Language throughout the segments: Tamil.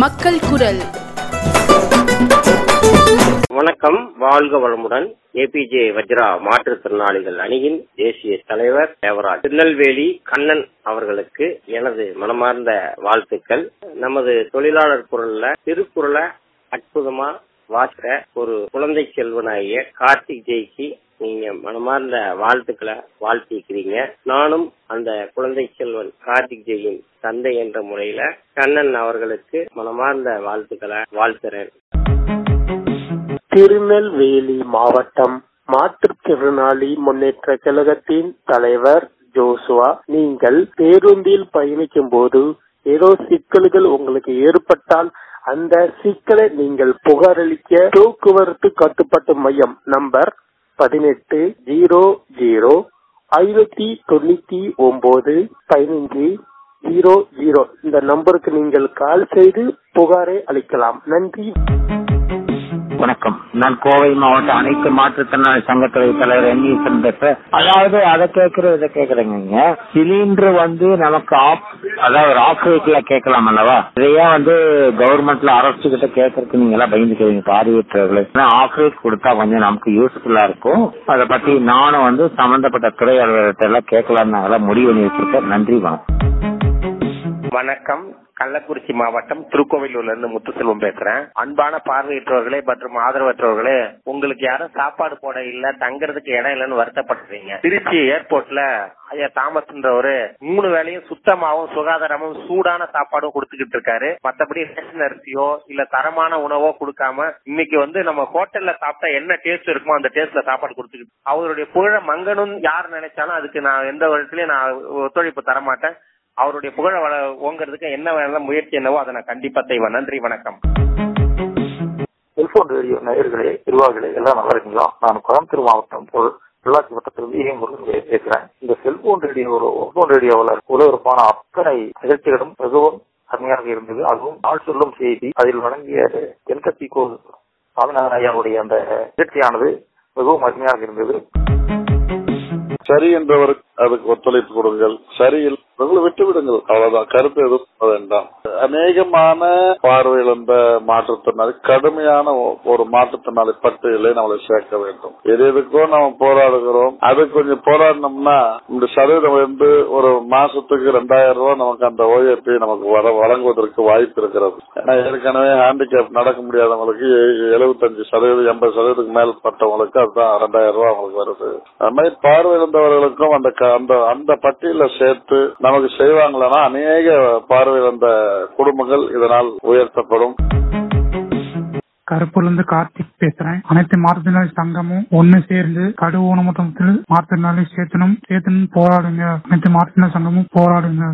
மக்கள் குரல் வணக்கம் வாழ்க வளமுடன் ஏபிஜே வஜ்ரா மாற்றுத்திறனாளிகள் அணியின் தேசிய தலைவர் தேவராஜ் திருநெல்வேலி கண்ணன் அவர்களுக்கு எனது மனமார்ந்த வாழ்த்துக்கள் நமது தொழிலாளர் குரல்ல திருக்குறளை அற்புதமா வாசிக்க ஒரு குழந்தை செல்வனாகிய கார்த்திக் ஜெய்க்கு நீங்க மனமார்ந்த வாழ்த்துக்களை வாழ்த்திக்கிறீங்க நானும் அந்த குழந்தை செல்வன் கார்த்திக் ஜெயின் தந்தை என்ற முறையில கண்ணன் அவர்களுக்கு மனமார்ந்த வாழ்த்துக்களை வாழ்த்துறேன் திருநெல்வேலி மாவட்டம் மாற்றுத்திறனாளி முன்னேற்ற கழகத்தின் தலைவர் ஜோசுவா நீங்கள் பேருந்தில் பயணிக்கும் போது ஏதோ சிக்கல்கள் உங்களுக்கு ஏற்பட்டால் அந்த சிக்கலை நீங்கள் புகாரளிக்க போக்குவரத்து கட்டுப்பாட்டு மையம் நம்பர் பதினெட்டு ஜீரோ ஜீரோ ஐநூத்தி தொண்ணூத்தி ஒன்பது பதினஞ்சு ஜீரோ ஜீரோ இந்த நம்பருக்கு நீங்கள் கால் செய்து புகாரை அளிக்கலாம் நன்றி வணக்கம் நான் கோவை மாவட்ட அனைத்து மாற்றுத்திறனாளி சங்கத்துறை தலைவர் என் ஈஸ்வரன் பேசுறேன் அதாவது அதை கேட்கறது இதை கேக்குறேங்க சிலிண்டர் வந்து நமக்கு ஆஃப் அதாவது ஆஃப் ரேட்ல கேட்கலாம் அல்லவா இதையே வந்து கவர்மெண்ட்ல அரசு கிட்ட கேட்கறதுக்கு நீங்க எல்லாம் பயந்துக்கிறீங்க பார்வையற்றவர்களே ஆஃப் ரேட் கொடுத்தா கொஞ்சம் நமக்கு யூஸ்ஃபுல்லா இருக்கும் அதை பத்தி நானும் வந்து சம்பந்தப்பட்ட துறை அலுவலகத்தை எல்லாம் கேட்கலாம்னு நாங்களாம் முடிவு பண்ணி வச்சிருக்கேன் நன்றி வணக்கம் வணக்கம் கள்ளக்குறிச்சி மாவட்டம் திருக்கோவிலூர்ல இருந்து முத்துசெல்வம் பேசுறேன் அன்பான பார்வையற்றவர்களே மற்றும் ஆதரவற்றவர்களே உங்களுக்கு யாரும் சாப்பாடு போட இல்ல தங்கறதுக்கு இடம் இல்லைன்னு வருத்தப்படுறீங்க திருச்சி ஏர்போர்ட்ல ஐயா தாமஸ்ன்றவரு மூணு வேளையும் சுத்தமாவும் சுகாதாரமும் சூடான சாப்பாடும் கொடுத்துக்கிட்டு இருக்காரு மத்தபடி ரேஷன் அரிசியோ இல்ல தரமான உணவோ கொடுக்காம இன்னைக்கு வந்து நம்ம ஹோட்டல்ல சாப்பிட்டா என்ன டேஸ்ட் இருக்குமோ அந்த டேஸ்ட்ல சாப்பாடு கொடுத்துக்கிட்டு அவருடைய புகழ மங்கணும் யார் நினைச்சாலும் அதுக்கு நான் எந்த விதத்திலயும் நான் ஒத்துழைப்பு தரமாட்டேன் அவருடைய புகழ வள ஓங்கிறதுக்கு என்ன வேணாலும் முயற்சி என்னவோ அதை நான் கண்டிப்பா செய்வேன் நன்றி வணக்கம் செல்போன் ரேடியோ நேயர்களே நிர்வாகிகளே எல்லாம் நல்லா இருக்கீங்களா நான் கோயம்புத்தூர் மாவட்டம் பொ- பொள்ளாச்சி வட்டத்திலிருந்து ஈ முருகன் பேசுறேன் இந்த செல்போன் ரேடியோ செல்போன் ரேடியோவில் ஒளிபரப்பான அத்தனை நிகழ்ச்சிகளும் மிகவும் அருமையாக இருந்தது அதுவும் நாள் சொல்லும் செய்தி அதில் வழங்கிய தென்கட்சி கோ சாமிநாதன் ஐயாவுடைய அந்த நிகழ்ச்சியானது மிகவும் அருமையாக இருந்தது சரி என்றவருக்கு அதுக்கு ஒத்துழைப்பு கொடுங்கள் சரி உங்களை விட்டு விடுங்கள் அவ்வளவுதான் கருத்து எதுவும் சொல்ல வேண்டாம் அநேகமான பார்வை இழந்த மாற்றுத்திறனாளி கடுமையான ஒ- ஒரு மாற்றுத்திறனாளி பட்டியலை நம்மளை சேர்க்க வேண்டும் எது எதுக்கோ நம்ம போராடுகிறோம் அது கொஞ்சம் போராடினோம்னா இந்த சதவீதம் வந்து ஒரு மாசத்துக்கு ரெண்டாயிரம் ரூபாய் நமக்கு அந்த ஓஏபி நமக்கு வர வழங்குவதற்கு வாய்ப்பு இருக்கிறது ஏன்னா ஏற்கனவே ஹேண்டிகேப் நடக்க முடியாதவங்களுக்கு எழுபத்தஞ்சு சதவீதம் எண்பது சதவீதத்துக்கு மேல் பட்டவங்களுக்கு அதுதான் ரெண்டாயிரம் ரூபாய் அவங்களுக்கு வருது அது மாதிரி பார்வை இழந்தவர்களுக்கும் அந்த க- அந்த அந்த பட்டியல சேர்த்து நமக்கு செய்வாங்களா அநேக பார்வை இழந்த குடும்பங்கள் இதனால் உயர்த்தப்படும் கருப்பூர்ல இருந்து கார்த்திக் பேசுறேன் அனைத்து மாற்றுத்திறனாளி சங்கமும் ஒண்ணு சேர்ந்து கடு ஊனமுற்றத்தில் மாற்றுத்திறனாளி சேர்த்தனும் சேர்த்தனும் போராடுங்க அனைத்து மாற்றுத்திறனாளி சங்கமும் போராடுங்க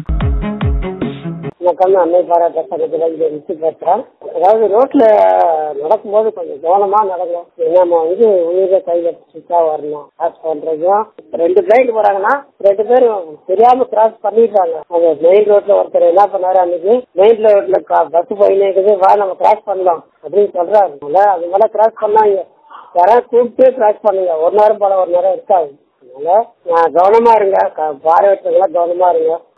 வணக்கம் நான் அன்னை பாராட்ட சங்கத்துல இங்க விட்டு பேசுறேன் அதாவது ரோட்ல நடக்கும்போது கொஞ்சம் கவனமா நடங்க ஏன்னா நம்ம வந்து உயிரை கையில பிடிச்சா வரணும் கிராஸ் பண்றதும் ரெண்டு பிளைண்ட் போறாங்கன்னா ரெண்டு பேரும் தெரியாம கிராஸ் பண்ணிடுறாங்க அந்த மெயின் ரோட்ல ஒருத்தர் என்ன பண்ணாரு அன்னைக்கு மெயின் ரோட்ல பஸ் போயினே இருக்குது வா நம்ம கிராஸ் பண்ணலாம் அப்படின்னு சொல்றாரு அதனால அது மேல கிராஸ் பண்ணாங்க யாராவது கூப்பிட்டு கிராஸ் பண்ணுங்க ஒரு நேரம் போல ஒரு நேரம் இருக்காது அதனால நான் கவனமா இருங்க க- பார்வையற்றவங்களா கவனமா இருங்க